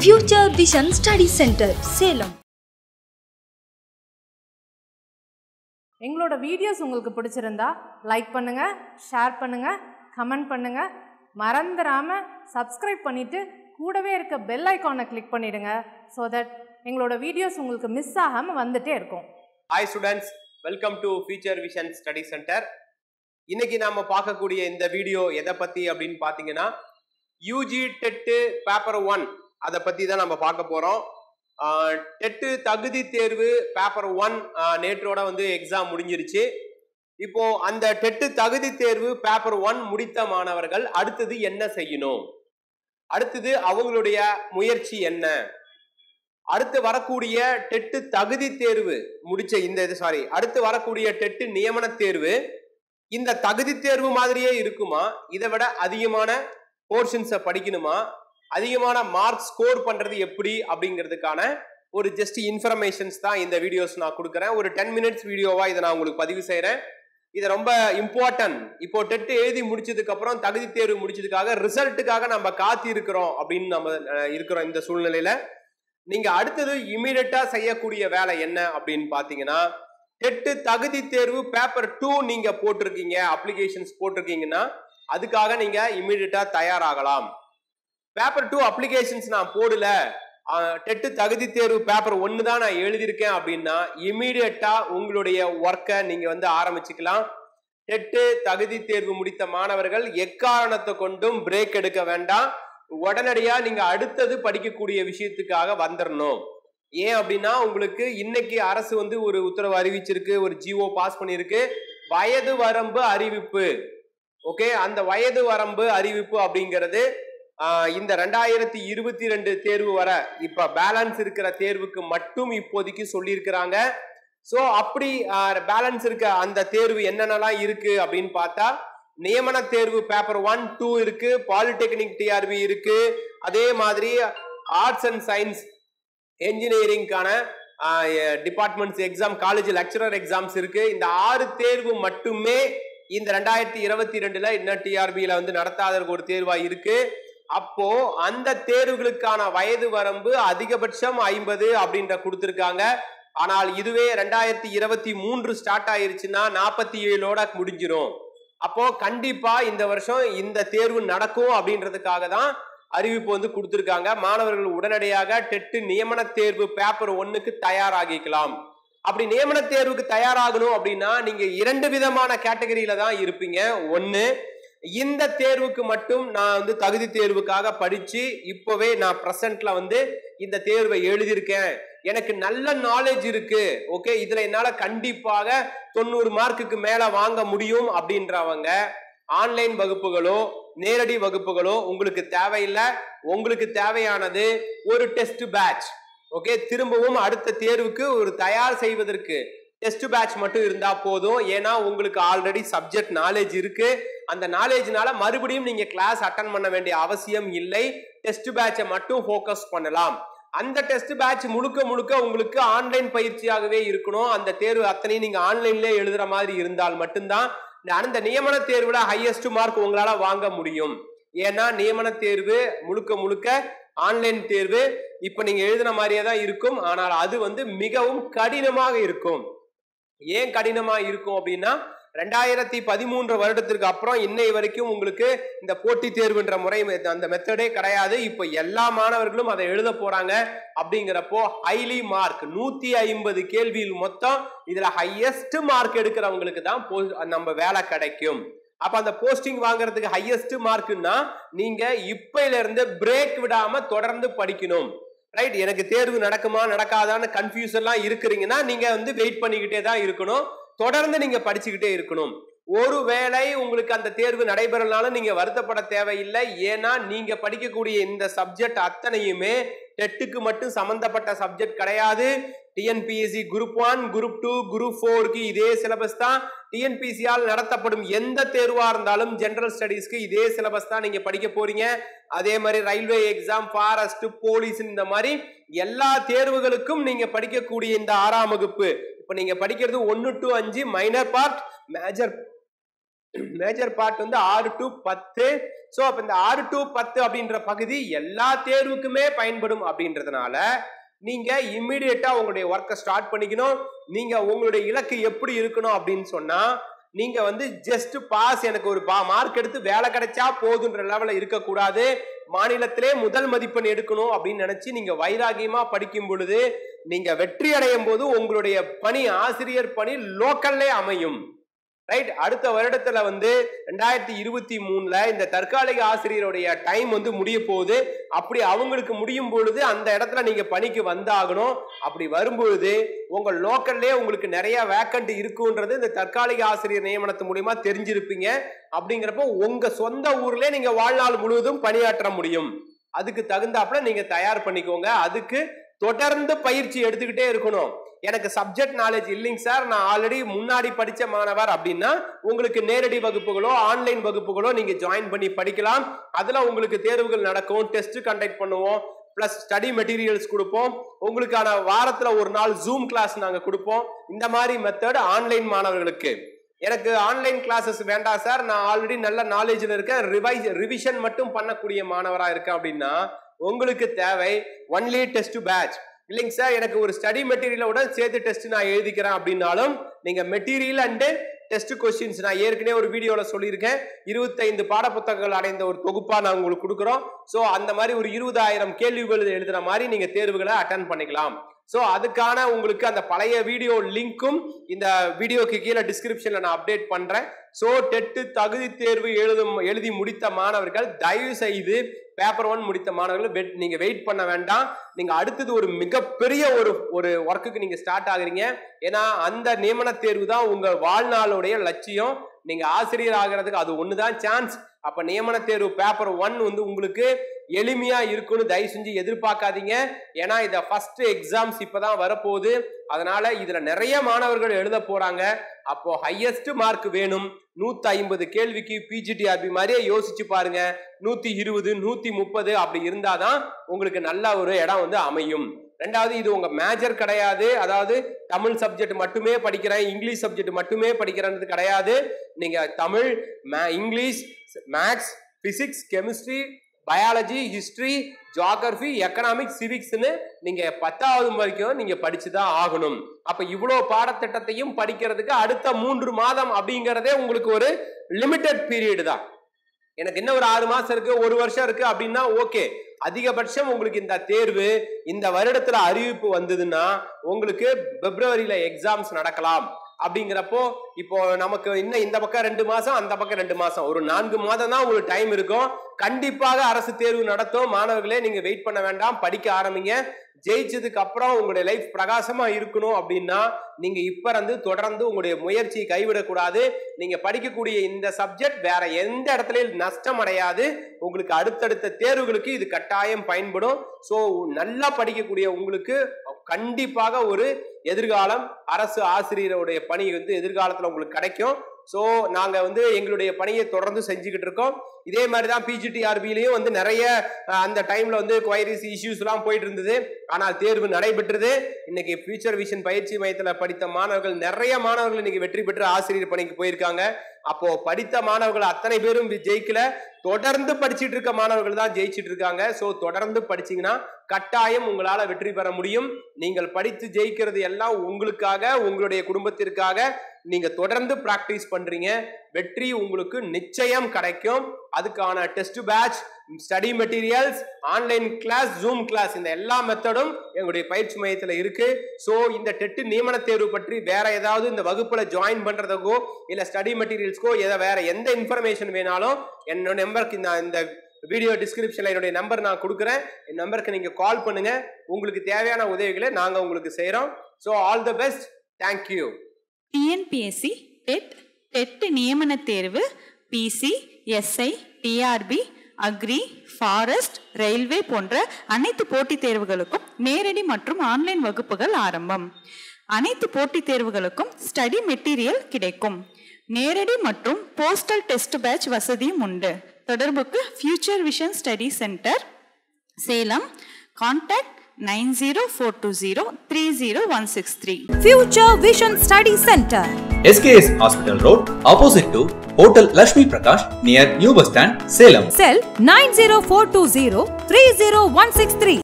Future Vision Study Centre Salem எங்களோட videos உங்களுக்கு பிடிச்சிருந்தா லைக் பண்ணுங்க ஷேர் பண்ணுங்க கமெண்ட் பண்ணுங்க மறந்துடாம சப்ஸ்கிரைப் பண்ணிட்டு கூடவே இருக்க பெல் ஐகானை கிளிக் பண்ணிடுங்க ஸோ தட் எங்களோட வீடியோஸ் உங்களுக்கு மிஸ் ஆகாமல் வந்துட்டே இருக்கும் hi students welcome to Future Vision Study Centre இன்னைக்கு நாம பார்க்கக்கூடிய இந்த வீடியோ எதை பத்தி அப்படின்னு பார்த்தீங்கன்னா யூஜி டெட்டு பேப்பர் ஒன் அதை பத்தி தான் நம்ம பார்க்க போறோம் டெட்டு தகுதி தேர்வு பேப்பர் ஒன் நேற்றோட வந்து எக்ஸாம் முடிஞ்சிருச்சு இப்போ அந்த டெட்டு தகுதி தேர்வு பேப்பர் ஒன் முடித்த மாணவர்கள் அடுத்தது என்ன செய்யணும் அடுத்தது அவங்களுடைய முயற்சி என்ன அடுத்து வரக்கூடிய டெட்டு தகுதி தேர்வு முடிச்ச இந்த இது சாரி அடுத்து வரக்கூடிய டெட்டு நியமன தேர்வு இந்த தகுதி தேர்வு மாதிரியே இருக்குமா இதை விட அதிகமான போர்ஷன்ஸை படிக்கணுமா அதிகமான மார்க் ஸ்கோர் பண்றது எப்படி அப்படிங்கிறதுக்கான ஒரு ஜஸ்ட் இன்ஃபர்மேஷன்ஸ் தான் இந்த வீடியோஸ் நான் கொடுக்குறேன் ஒரு டென் மினிட்ஸ் வீடியோவா இதை நான் உங்களுக்கு பதிவு செய்கிறேன் இது ரொம்ப இம்பார்ட்டன்ட் இப்போ டெட் எழுதி முடிச்சதுக்கு அப்புறம் தகுதி தேர்வு முடிச்சதுக்காக ரிசல்ட்டுக்காக நம்ம காத்தி இருக்கிறோம் அப்படின்னு நம்ம அஹ், இருக்கிறோம் இந்த சூழ்நிலையில நீங்க அடுத்தது இமீடியட்டா செய்யக்கூடிய வேலை என்ன அப்படின்னு பாத்தீங்கன்னா டெட்டு தகுதி தேர்வு பேப்பர் டூ நீங்க போட்டிருக்கீங்க அப்ளிகேஷன்ஸ் போட்டிருக்கீங்கன்னா அதுக்காக நீங்க இமீடியட்டா தயாராகலாம் பேப்பர் டூ அப்ளிகேஷன்ஸ் நான் போடல டெட்டு தகுதி தேர்வு பேப்பர் ஒன்று தான் நான் எழுதியிருக்கேன் அப்படின்னா இமீடியட்டா உங்களுடைய ஒர்க்கை நீங்க வந்து ஆரம்பிச்சுக்கலாம் டெட்டு தகுதி தேர்வு முடித்த மாணவர்கள் எக்காரணத்தை கொண்டும் பிரேக் எடுக்க வேண்டாம் உடனடியா நீங்க அடுத்தது படிக்கக்கூடிய விஷயத்துக்காக வந்துடணும் ஏன் அப்படின்னா உங்களுக்கு இன்னைக்கு அரசு வந்து ஒரு உத்தரவு அறிவிச்சிருக்கு ஒரு ஜிஓ பாஸ் பண்ணியிருக்கு வயது வரம்பு அறிவிப்பு ஓகே அந்த வயது வரம்பு அறிவிப்பு அப்படிங்கிறது ஆஹ், இந்த ரெண்டாயிரத்தி இருபத்தி ரெண்டு தேர்வு வர இப்ப பேலன்ஸ் இருக்கிற தேர்வுக்கு மட்டும் இப்போதைக்கு சொல்லியிருக்கிறாங்க ஸோ அப்படி பேலன்ஸ் இருக்க அந்த தேர்வு என்னென்னலாம் இருக்கு அப்படின்னு பார்த்தா நியமன தேர்வு பேப்பர் ஒன் டூ இருக்கு பாலிடெக்னிக் டிஆர்பி இருக்கு அதே மாதிரி ஆர்ட்ஸ் அண்ட் சயின்ஸ் என்ஜினியரிங்கான departments exam college lecturer exams இருக்கு இந்த ஆறு தேர்வு மட்டுமே இந்த ரெண்டாயிரத்தி இருபத்தி ரெண்டுல இன்னும் டிஆர்பியில வந்து நடத்தாதற்கு ஒரு தேர்வா இருக்கு அப்போ அந்த தேர்வுகளுக்கான வயது வரம்பு அதிகபட்சம் ஐம்பது அப்படின்ற கொடுத்துருக்காங்க ஆனால் இதுவே ரெண்டாயிரத்தி இருபத்தி மூன்று ஸ்டார்ட் ஆயிருச்சுன்னா நாற்பத்தி ஏழோட முடிஞ்சிரும் அப்போ கண்டிப்பா இந்த வருஷம் இந்த தேர்வு நடக்கும் அப்படின்றதுக்காக தான் அறிவிப்பு வந்து கொடுத்துருக்காங்க மாணவர்கள் உடனடியாக டெட்டு நியமன தேர்வு பேப்பர் ஒன்னுக்கு தயாராகிக்கலாம் அப்படி நியமன தேர்வுக்கு தயாராகணும் அப்படின்னா நீங்க இரண்டு விதமான கேட்டகரியில தான் இருப்பீங்க ஒன்னு இந்த தேர்வுக்கு மட்டும் நான் வந்து தகுதி தேர்வுக்காக படிச்சு இப்பவே நான் ப்ரெசன்ட்ல வந்து இந்த தேர்வை எழுதியிருக்கேன் எனக்கு நல்ல நாலேஜ் இருக்கு ஓகே இதுல என்னால கண்டிப்பாக தொண்ணூறு மார்க்குக்கு மேல வாங்க முடியும் அப்படின்றவங்க ஆன்லைன் வகுப்புகளோ நேரடி வகுப்புகளோ உங்களுக்கு தேவையில்லை உங்களுக்கு தேவையானது ஒரு டெஸ்ட் பேட்ச் ஓகே திரும்பவும் அடுத்த தேர்வுக்கு ஒரு தயார் செய்வதற்கு டெஸ்ட் பேட்ச் மட்டும் இருந்தா போதும் ஏன்னா உங்களுக்கு ஆல்ரெடி சப்ஜெக்ட் நாலேஜ் இருக்கு அந்த நாலேஜ்னால மறுபடியும் நீங்க கிளாஸ் அட்டன் பண்ண வேண்டிய அவசியம் இல்லை டெஸ்ட் பேட்சை மட்டும் ஃபோக்கஸ் பண்ணலாம் அந்த டெஸ்ட் பேட்ச் முழுக்க முழுக்க உங்களுக்கு ஆன்லைன் பயிற்சியாகவே இருக்கணும் அந்த தேர்வு அத்தனையும் நீங்க ஆன்லைன்ல எழுதுற மாதிரி இருந்தால் மட்டும்தான் அந்த நியமன தேர்வுல ஹையஸ்ட் மார்க் உங்களால வாங்க முடியும் ஏன்னா நியமன தேர்வு முழுக்க முழுக்க ஆன்லைன் தேர்வு இப்ப நீங்க எழுதின மாதிரியே தான் இருக்கும் ஆனால் அது வந்து மிகவும் கடினமாக இருக்கும் ஏன் கடினமா இருக்கும் அப்படின்னா ரெண்டாயிரத்தி பதிமூன்று வருடத்திற்கு அப்புறம் இன்னை வரைக்கும் உங்களுக்கு இந்த போட்டித் தேர்வுன்ற முறை மெ- அந்த மெத்தடே கிடையாது இப்போ எல்லா மாணவர்களும் அதை எழுத போறாங்க அப்படிங்கிறப்போ ஹைலி மார்க் நூத்தி ஐம்பது கேள்வியில் மொத்தம் இதுல ஹையஸ்ட் மார்க் எடுக்கிறவங்களுக்கு தான் போ- நம்ம வேலை கிடைக்கும் அப்ப அந்த போஸ்டிங் வாங்குறதுக்கு ஹையஸ்ட் மார்க்னா நீங்க இப்பையில இருந்து பிரேக் விடாம தொடர்ந்து படிக்கணும் ரைட் எனக்கு தேர்வு நடக்குமா நடக்காதான்னு கன்ஃபியூஷன்லாம் இருக்கிறீங்கன்னா நீங்க வந்து வெயிட் பண்ணிக்கிட்டே தான் இருக்கணும் தொடர்ந்து நீங்க படிச்சுக்கிட்டே இருக்கணும் ஒருவேளை உங்களுக்கு அந்த தேர்வு நடைபெறனாலும் நீங்க வருத்தப்பட தேவையில்லை ஏன்னா நீங்க படிக்கக்கூடிய இந்த சப்ஜெக்ட் அத்தனையுமே டெட்டுக்கு மட்டும் சம்பந்தப்பட்ட சப்ஜெக்ட் கிடையாது TNPSC group one group two group ஃபோருக்கு இதே சிலபஸ் தான் டிஎன்பிசியால் நடத்தப்படும் எந்த தேர்வா இருந்தாலும் ஜெனரல் ஸ்டடீஸ்க்கு இதே சிலபஸ் தான் நீங்க படிக்க போறீங்க அதே மாதிரி ரயில்வே எக்ஸாம் ஃபாரஸ்ட் போலீஸ் இந்த மாதிரி எல்லா தேர்வுகளுக்கும் நீங்க படிக்கக்கூடிய இந்த ஆறாம் வகுப்பு இப்ப நீங்க படிக்கிறது ஒன்னு டு அஞ்சு minor part major major part வந்து ஆறு டு பத்து ஸோ அப்போ இந்த ஆறு டு பத்து அப்படின்ற பகுதி எல்லா தேர்வுக்குமே பயன்படும் அப்படின்றதுனால நீங்க இம்மிடியட்டா உங்களுடைய ஒர்க்கை ஸ்டார்ட் பண்ணிக்கணும் நீங்க உங்களுடைய இலக்கு எப்படி இருக்கணும் அப்படின்னு சொன்னா நீங்க வந்து ஜஸ்ட் பாஸ் எனக்கு ஒரு பா மார்க் எடுத்து வேலை கிடைச்சா போதுன்ற லெவலில் இருக்கக்கூடாது மாநிலத்திலே முதல் மதிப்பெண் எடுக்கணும் அப்படின்னு நினைச்சு நீங்க வைராகியமா படிக்கும் பொழுது நீங்க வெற்றி அடையும் போது உங்களுடைய பணி ஆசிரியர் பணி லோக்கல்லே அமையும் ரைட் அடுத்த வருடத்துல வந்து ரெண்டாயிரத்தி இருபத்தி மூணுல இந்த தற்காலிக ஆசிரியருடைய டைம் வந்து முடிய போகுது அப்படி அவங்களுக்கு முடியும் பொழுது அந்த இடத்துல நீங்க பணிக்கு வந்தாகணும் அப்படி வரும்பொழுது உங்க லோக்கல்லே உங்களுக்கு நிறைய வேக்கண்ட் இருக்குன்றது இந்த தற்காலிக ஆசிரியர் நியமனத்து மூலியமா தெரிஞ்சிருப்பீங்க அப்படிங்கிறப்போ உங்க சொந்த ஊர்ல நீங்க வாழ்நாள் முழுவதும் பணியாற்ற முடியும் அதுக்கு தகுந்தாப்புல நீங்க தயார் பண்ணிக்கோங்க அதுக்கு தொடர்ந்து பயிற்சி எடுத்துக்கிட்டே இருக்கணும் எனக்கு சப்ஜெக்ட் நாலேஜ் இல்லைங்க சார் நான் ஆல்ரெடி முன்னாடி படிச்ச மாணவர் அப்படின்னா உங்களுக்கு நேரடி வகுப்புகளோ ஆன்லைன் வகுப்புகளோ நீங்க ஜாயின் பண்ணி படிக்கலாம் அதுல உங்களுக்கு தேர்வுகள் நடக்கும் டெஸ்ட் கண்டக்ட் பண்ணுவோம் பிளஸ் ஸ்டடி மெட்டீரியல்ஸ் கொடுப்போம் உங்களுக்கான வாரத்துல ஒரு நாள் ஜூம் கிளாஸ் நாங்க கொடுப்போம் இந்த மாதிரி மெத்தட் ஆன்லைன் மாணவர்களுக்கு எனக்கு ஆன்லைன் கிளாஸஸ் வேண்டாம் சார் நான் ஆல்ரெடி நல்ல நாலேஜில் இருக்கேன் ரிவைஸ் ரிவிஷன் மட்டும் பண்ணக்கூடிய மாணவராக இருக்கேன் அப்படின்னா உங்களுக்கு தேவை ஒன்லி டெஸ்ட் பேட்ச் இல்லைங்க சார் எனக்கு ஒரு ஸ்டடி மெட்டீரியலோட சேர்த்து டெஸ்ட் நான் எழுதிக்கிறேன் அப்படின்னாலும் நீங்க மெட்டீரியல் அண்டு டெஸ்ட் கொஸ்டின்ஸ் நான் ஏற்கனவே ஒரு வீடியோவில் சொல்லியிருக்கேன் இருபத்தைந்து பாடப்புத்தகங்கள் அடைந்த ஒரு தொகுப்பா நான் உங்களுக்கு கொடுக்குறோம் ஸோ அந்த மாதிரி ஒரு இருபதாயிரம் கேள்விகள் எழுதுற மாதிரி நீங்க தேர்வுகளை அட்டன் பண்ணிக்கலாம் ஸோ அதுக்கான உங்களுக்கு அந்த பழைய வீடியோ லிங்க்கும் இந்த வீடியோக்கு கீழே டிஸ்கிரிப்ஷன்ல நான் அப்டேட் பண்றேன் ஸோ டெட்டு தகுதி தேர்வு எழுதும் எழுதி முடித்த மாணவர்கள் தயவு செய்து பேப்பர் ஒன் முடித்த மாணவர்கள் வெட் நீங்க வெயிட் பண்ண வேண்டாம் நீங்க அடுத்தது ஒரு மிகப்பெரிய ஒரு ஒரு ஒர்க்குக்கு நீங்க ஸ்டார்ட் ஆகுறீங்க ஏன்னா அந்த நியமன தேர்வு தான் உங்க வாழ்நாளுடைய லட்சியம் நீங்க ஆசிரியர் ஆகிறதுக்கு அது ஒண்ணுதான் சான்ஸ் அப்ப நியமன தேர்வு பேப்பர் ஒன் வந்து உங்களுக்கு எளிமையா இருக்கும்னு தயவு செஞ்சு எதிர்பார்க்காதீங்க ஏன்னா இத ஃபர்ஸ்ட் எக்ஸாம்ஸ் இப்பதான் வரப்போகுது அதனால இதுல நிறைய மாணவர்கள் எழுத போறாங்க அப்போ ஹையஸ்ட் மார்க் வேணும் நூத்தி ஐம்பது கேள்விக்கு பிஜிடிஆர்பி மாதிரியே யோசிச்சு பாருங்க நூத்தி இருபது நூத்தி முப்பது அப்படி இருந்தாதான் உங்களுக்கு நல்ல ஒரு இடம் வந்து அமையும் ரெண்டாவது இது உங்க மேஜர் கிடையாது அதாவது தமிழ் சப்ஜெக்ட் மட்டுமே படிக்கிறேன் இங்கிலீஷ் சப்ஜெக்ட் மட்டுமே படிக்கிறேன்றது கிடையாது நீங்க Tamil English maths physics chemistry biology history geography economics சிவிக்ஸ்னு நீங்க பத்தாவது வரைக்கும் நீங்க படிச்சுதான் ஆகணும் அப்ப இவ்வளோ பாடத்திட்டத்தையும் படிக்கிறதுக்கு அடுத்த மூன்று மாதம் அப்படிங்கிறதே உங்களுக்கு ஒரு லிமிட்டட் பீரியட் தான் எனக்கு என்ன ஒரு ஆறு மாசம் இருக்கு ஒரு வருஷம் இருக்கு அப்படின்னா ஓகே அதிகபட்சம் உங்களுக்கு இந்த தேர்வு இந்த வருடத்துல அறிவிப்பு வந்ததுன்னா உங்களுக்கு பிப்ரவரியில எக்ஸாம்ஸ் நடக்கலாம் அப்படிங்கிறப்போ இப்போ நமக்கு இன்னும் இந்த பக்கம் ரெண்டு மாசம் அந்த பக்கம் ரெண்டு மாசம் ஒரு நான்கு மாதம் தான் உங்களுக்கு டைம் இருக்கும் கண்டிப்பாக அரசு தேர்வு நடத்தும் மாணவர்களே நீங்க வெயிட் பண்ண வேண்டாம் படிக்க ஆரம்பிங்க ஜெயிச்சதுக்கு அப்புறம் உங்களுடைய லைஃப் பிரகாசமா இருக்கணும் அப்படின்னா நீங்க இப்ப இருந்து தொடர்ந்து உங்களுடைய முயற்சியை கைவிடக்கூடாது நீங்க படிக்கக்கூடிய இந்த சப்ஜெக்ட் வேற எந்த இடத்துலயும் நஷ்டம் அடையாது உங்களுக்கு அடுத்தடுத்த தேர்வுகளுக்கு இது கட்டாயம் பயன்படும் ஸோ நல்லா படிக்கக்கூடிய உங்களுக்கு கண்டிப்பாக ஒரு எதிர்காலம் அரசு ஆசிரியருடைய பணி வந்து எதிர்காலத்தில் உங்களுக்கு கிடைக்கும் ஸோ நாங்கள் வந்து எங்களுடைய பணியை தொடர்ந்து செஞ்சுக்கிட்டு இருக்கோம் இதே மாதிரி தான் பிஜிடிஆர்பிலையும் வந்து நிறைய அந்த டைம்ல வந்து குவைரிஸ் இஷ்யூஸ்லாம் போயிட்டு இருந்தது ஆனால் தேர்வு நடைபெற்றது இன்னைக்கு ஃபியூச்சர் விஷன் பயிற்சி மையத்தில் படித்த மாணவர்கள் நிறைய மாணவர்கள் இன்னைக்கு வெற்றி பெற்று ஆசிரியர் பணிக்கு போயிருக்காங்க அப்போ படித்த மாணவர்கள் அத்தனை பேரும் ஜெயிக்கல தொடர்ந்து படிச்சுட்டு இருக்க மாணவர்கள் தான் ஜெயிச்சிட்டு இருக்காங்க ஸோ தொடர்ந்து படிச்சீங்கன்னா கட்டாயம் உங்களால வெற்றி பெற முடியும் நீங்கள் படித்து ஜெயிக்கிறது எல்லாம் உங்களுக்காக உங்களுடைய குடும்பத்திற்காக நீங்க தொடர்ந்து பிராக்டிஸ் பண்றீங்க வெற்றி உங்களுக்கு நிச்சயம் கிடைக்கும் அதுக்கான test batch study materials online class Zoom class இந்த எல்லா மெத்தடும் எங்களுடைய பயிற்சி மையத்தில் இருக்கு ஸோ இந்த டெட்டு நியமன தேர்வு பற்றி வேற ஏதாவது இந்த வகுப்புல ஜாயின் பண்றதுக்கோ இல்ல ஸ்டடி மெட்டீரியல்ஸ்க்கோ எதை வேற எந்த இன்ஃபர்மேஷன் வேணாலும் என்னோட நம்பருக்கு இந்த இந்த வீடியோ டிஸ்கிரிப்ஷன்ல என்னுடைய நம்பர் நான் கொடுக்குறேன் என் நம்பருக்கு நீங்க கால் பண்ணுங்க உங்களுக்கு தேவையான உதவிகளை நாங்க உங்களுக்கு செய்றோம் so all the best thank you TNPSC TET TET நியமன தேர்வு PC SI TRB agri forest railway போன்ற அனைத்து போட்டித் தேர்வுகளுக்கும் நேரடி மற்றும் ஆன்லைன் வகுப்புகள் ஆரம்பம் அனைத்து போட்டித் தேர்வுகளுக்கும் ஸ்டடி மெட்டீரியல் கிடைக்கும் நேரடி மற்றும் போஸ்டல் டெஸ்ட் பேட்ச் வசதியும் உண்டு தொடர்புக்கு Future Vision Study Centre Salem contact nine zero four two zero three zero one six three Future Vision Study Center. SKS Hospital Road, opposite to Hotel Lakshmi Prakash, near New Bus Stand, Salem. Cell 90420 30163.